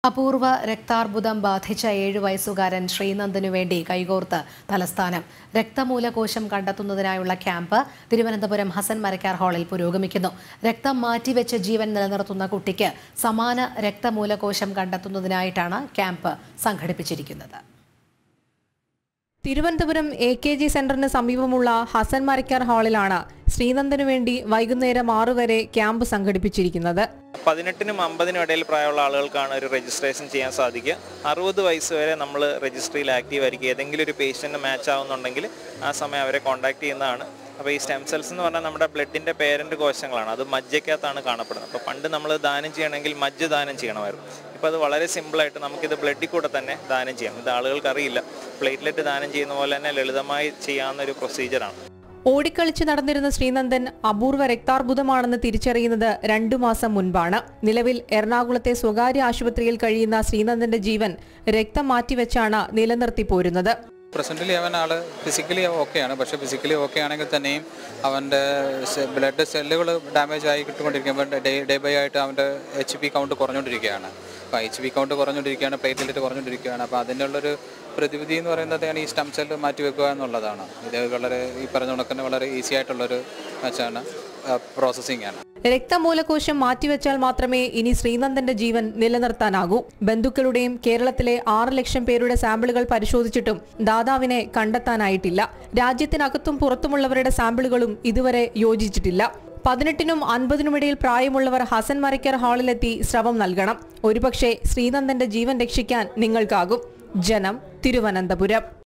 അപൂർവ രക്താർബുദം ബാധിച്ച ഏഴു വയസ്സുകാരൻ ശ്രീനന്ദനു വേണ്ടി കൈകോർത്ത് തലസ്ഥാനം രക്തമൂലകോശം കണ്ടെത്തുന്നതിനായുള്ള ക്യാമ്പ് തിരുവനന്തപുരം ഹസൻ മരക്കാർ ഹാളിൽ പുരോഗമിക്കുന്നു രക്തം മാറ്റിവെച്ച് ജീവൻ നിലനിർത്തുന്ന കുട്ടിക്ക് സമാന രക്തമൂലകോശം കണ്ടെത്തുന്നതിനായിട്ടാണ് ക്യാമ്പ് സംഘടിപ്പിച്ചിരിക്കുന്നത് തിരുവനന്തപുരം എ കെ ജി സെന്ററിന് സമീപമുള്ള ഹസൻ മരക്കാർ ഹാളിലാണ് ശ്രീനന്ദനു വേണ്ടി വൈകുന്നേരം ആറു വരെ ക്യാമ്പ് സംഘടിപ്പിച്ചിരിക്കുന്നത് പതിനെട്ടിനും അമ്പതിനും ഇടയിൽ പ്രായമുള്ള ആളുകൾക്കാണ് ഒരു രജിസ്ട്രേഷൻ ചെയ്യാൻ സാധിക്കുക അറുപത് വയസ്സ് വരെ നമ്മൾ രജിസ്ട്രിയിൽ ആക്റ്റീവ് ആയിരിക്കും ഏതെങ്കിലും ഒരു പേഷ്യൻറ്റ് മാച്ച് ആവുന്നുണ്ടെങ്കിൽ ആ സമയം അവരെ കോൺടാക്ട് ചെയ്യുന്നതാണ് അപ്പോൾ ഈ സ്റ്റെം സെൽസ് എന്ന് പറഞ്ഞാൽ നമ്മുടെ ബ്ലഡിൻ്റെ പേരൻ്റ് കോശങ്ങളാണ് അത് മജ്ജയ്ക്കകത്താണ് കാണപ്പെടുന്നത് അപ്പോൾ പണ്ട് നമ്മൾ ദാനം ചെയ്യണമെങ്കിൽ മജ്ജ ദാനം ചെയ്യണമായിരുന്നു ഇപ്പോൾ അത് വളരെ സിമ്പിളായിട്ട് നമുക്കിത് ബ്ലഡിൽ കൂടെ തന്നെ ദാനം ചെയ്യാം ഇത് ആളുകൾക്ക് അറിയില്ല പ്ലേറ്റ്ലെറ്റ് ദാനം ചെയ്യുന്ന പോലെ തന്നെ ലളിതമായി ചെയ്യാവുന്ന ഒരു പ്രൊസീജിയറാണ് ഓടിക്കളിച്ച് നടന്നിരുന്ന ശ്രീനന്ദൻ അപൂർവ രക്താർബുദമാണെന്ന് തിരിച്ചറിയുന്നത് രണ്ടു മാസം മുൻപാണ് നിലവിൽ എറണാകുളത്തെ സ്വകാര്യ ആശുപത്രിയിൽ കഴിയുന്ന ശ്രീനന്ദന്റെ ജീവൻ രക്തം മാറ്റിവെച്ചാണ് നിലനിർത്തി പോരുന്നത് പ്രസൻ്റലി അവൻ ആൾ ഫിസിക്കലി ഓക്കെയാണ് പക്ഷേ ഫിസിക്കലി ഓക്കെ ആണെങ്കിൽ തന്നെയും അവൻ്റെ ബ്ലഡ് സെല്ലുകൾ ഡാമേജ് ആയി കിട്ടുകൊണ്ടിരിക്കുമ്പോൾ ഡേ ഡേ ബൈ ആയിട്ട് അവൻ്റെ എച്ച് പി കൗണ്ട് കുറഞ്ഞുകൊണ്ടിരിക്കുകയാണ് അപ്പോൾ എച്ച് പി കൗണ്ട് കുറഞ്ഞുകൊണ്ടിരിക്കുകയാണ് പ്ലേറ്റ്ലെറ്റ് കുറഞ്ഞുകൊണ്ടിരിക്കുകയാണ് അപ്പോൾ അതിനുള്ളൊരു പ്രതിവിധി എന്ന് പറയുന്നതാണ് ഈ സ്റ്റം സെല്ല് മാറ്റി വെക്കുക എന്നുള്ളതാണ് ഇത് വളരെ ഈ പറഞ്ഞ കണക്കിന് വളരെ ഈസി ആയിട്ടുള്ളൊരു മെച്ചാണ് പ്രോസസ്സിംഗ് ആണ് രക്തമൂലകോശം മാറ്റിവെച്ചാൽ മാത്രമേ ഇനി ശ്രീനന്ദന്റെ ജീവൻ നിലനിർത്താനാകൂ ബന്ധുക്കളുടെയും കേരളത്തിലെ ആറ് ലക്ഷം പേരുടെ സാമ്പിളുകൾ പരിശോധിച്ചിട്ടും ദാതാവിനെ കണ്ടെത്താനായിട്ടില്ല രാജ്യത്തിനകത്തും പുറത്തുമുള്ളവരുടെ സാമ്പിളുകളും ഇതുവരെ യോജിച്ചിട്ടില്ല പതിനെട്ടിനും അൻപതിനുമിടയിൽ പ്രായമുള്ളവർ ഹസൻ മരക്കർ ഹാളിലെത്തി സ്രവം നൽകണം ഒരുപക്ഷെ ശ്രീനന്ദന്റെ ജീവൻ രക്ഷിക്കാൻ നിങ്ങൾക്കാകും ജനം തിരുവനന്തപുരം